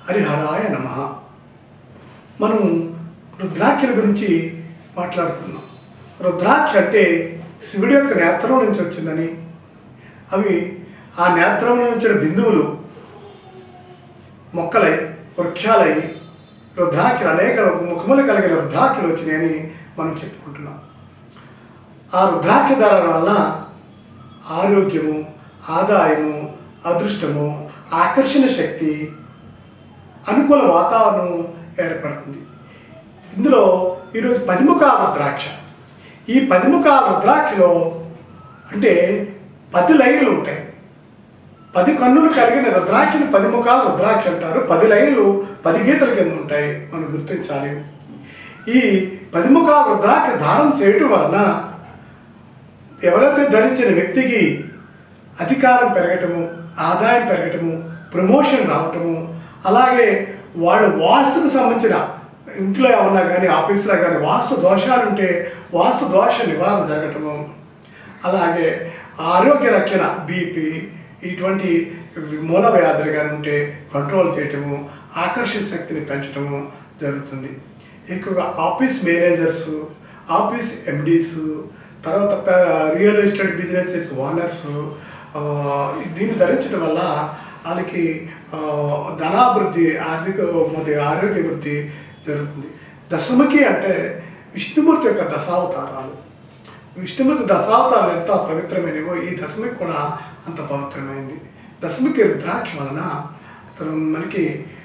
హరిహరాయ నమ మనం రుద్రాక్షల గురించి మాట్లాడుకున్నాం రుద్రాక్ష అంటే శివుడి యొక్క నేత్రం నుంచి వచ్చిందని అవి ఆ నేత్రం నుంచి వచ్చిన బిందువులు మొక్కలై వృక్షాలై రుద్రాక్షలు అనేక ముఖములు కలిగిన రుద్రాక్షలు వచ్చినాయని మనం చెప్పుకుంటున్నాం ఆ రుద్రాక్ష ధారణ వల్ల ఆరోగ్యము ఆదాయము అదృష్టము ఆకర్షణ శక్తి అనుకూల వాతావరణం ఏర్పడుతుంది ఇందులో ఈరోజు పదిముఖాల రుద్రాక్ష ఈ పదిముఖాల రుద్రాక్షలో అంటే పది లైన్లు ఉంటాయి పది కన్నులు కలిగిన రుద్రాక్షని పది ముఖాల రుద్రాక్ష అంటారు పది లైన్లు పది గీతల కింద ఉంటాయి మనం గుర్తించాలి ఈ పది ముఖాల రుద్రాక్ష ధారణ చేయటం వలన ఎవరైతే ధరించిన వ్యక్తికి అధికారం పెరగటము ఆదాయం పెరగటము ప్రమోషన్ రావటము అలాగే వాళ్ళు వాస్తుకు సంబంధించిన ఇంట్లో ఏమన్నా కానీ ఆఫీసులో కానీ వాస్తు దోషాలు ఉంటే వాస్తు దోష నివారణ జరగటము అలాగే ఆరోగ్య రక్షణ బీపీ ఇటువంటి మూల వ్యాధులు కానీ ఉంటే కంట్రోల్ చేయటము ఆకర్షణ శక్తిని పెంచటము జరుగుతుంది ఎక్కువగా ఆఫీస్ మేనేజర్స్ ఆఫీస్ ఎండీస్ తర్వాత ప- రియల్ ఎస్టేట్ బిజినెస్ చేసే ఓనర్స్ ఆ, దీన్ని ధరించడం వల్ల వాళ్ళకి ఆ, ధనాభివృద్ధి ఆర్థిక మరి ఆరోగ్య వృద్ధి జరుగుతుంది దశముఖి అంటే విష్ణుమూర్తి యొక్క దశావతారాలు విష్ణుమూర్తి దశావతారాలు ఎంత పవిత్రమైనవో ఈ దశమికి కూడా అంత పవిత్రమైంది దశమికి రుద్రాక్ష వలన తను మనకి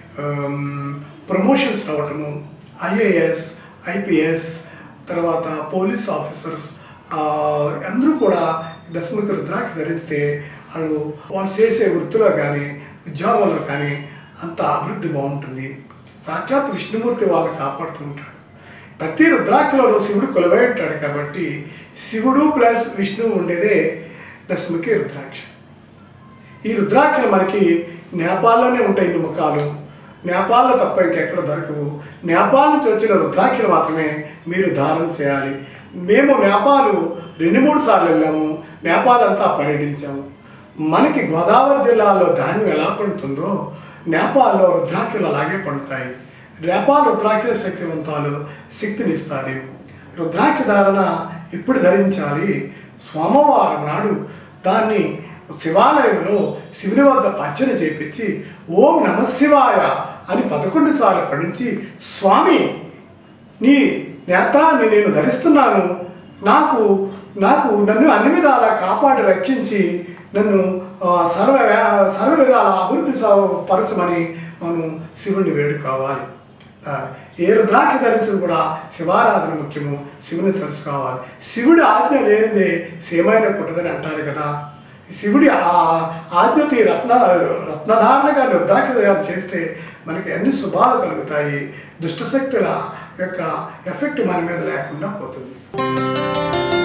ప్రమోషన్స్ రావటము ఐఏఎస్ ఐపీఎస్ తర్వాత పోలీస్ ఆఫీసర్స్ ఆ, అందరూ కూడా దశమికి రుద్రాక్ష ధరిస్తే వాళ్ళు వాళ్ళు చేసే వృత్తిలో కానీ ఉద్యోగంలో కానీ అంత అభివృద్ధి బాగుంటుంది సాక్షాత్ విష్ణుమూర్తి వాళ్ళని కాపాడుతూ ఉంటాడు ప్రతి రుద్రాక్షలోనూ శివుడు కొలువై ఉంటాడు కాబట్టి శివుడు ప్లస్ విష్ణువు ఉండేదే దశమికి రుద్రాక్ష ఈ రుద్రాక్షలు మనకి నేపాల్లోనే ఉంటాయి ఇన్ని ముఖాలు నేపాల్లో తప్ప ఇంకెక్కడ దొరకవు నేపాల్ నుంచి వచ్చిన రుద్రాక్షలు మాత్రమే మీరు ధారణ చేయాలి మేము నేపాలు రెండు మూడు సార్లు వెళ్ళాము నేపాల్ అంతా పర్యటించాము మనకి గోదావరి జిల్లాలో ధాన్యం ఎలా పండుతుందో నేపాల్లో రుద్రాక్షలు అలాగే పండుతాయి నేపాల్ రుద్రాక్షల శక్తివంతాలు శక్తినిస్తుంది రుద్రాక్ష ధారణ ఎప్పుడు ధరించాలి సోమవారం నాడు దాన్ని శివాలయంలో శివుని వద్ద పచ్చని చేపించి ఓం నమ శివాయ అని పదకొండు సార్లు పఠించి స్వామి నీ నేత్రాన్ని నేను ధరిస్తున్నాను నాకు నాకు నన్ను అన్ని విధాలా కాపాడి రక్షించి నన్ను ఆ, సర్వ వ్యా- సర్వ విధాల అభివృద్ధి స- పరచమని మనం శివుణ్ణి వేడుకోవాలి ఆ, ఏ రుద్రాక్ష ధరించడం కూడా శివారాధన ముఖ్యము శివుని తెలుసుకోవాలి శివుడి ఆజ్ఞ లేనిదే సేమైన పుట్టదని అంటారు కదా శివుడి ఆ ఆజ్ఞతి రత్న రత్నధారణగా రుద్రాక్ష చేస్తే మనకి అన్ని శుభాలు కలుగుతాయి దుష్టశక్తుల యొక్క ఎఫెక్ట్ మన మీద లేకుండా పోతుంది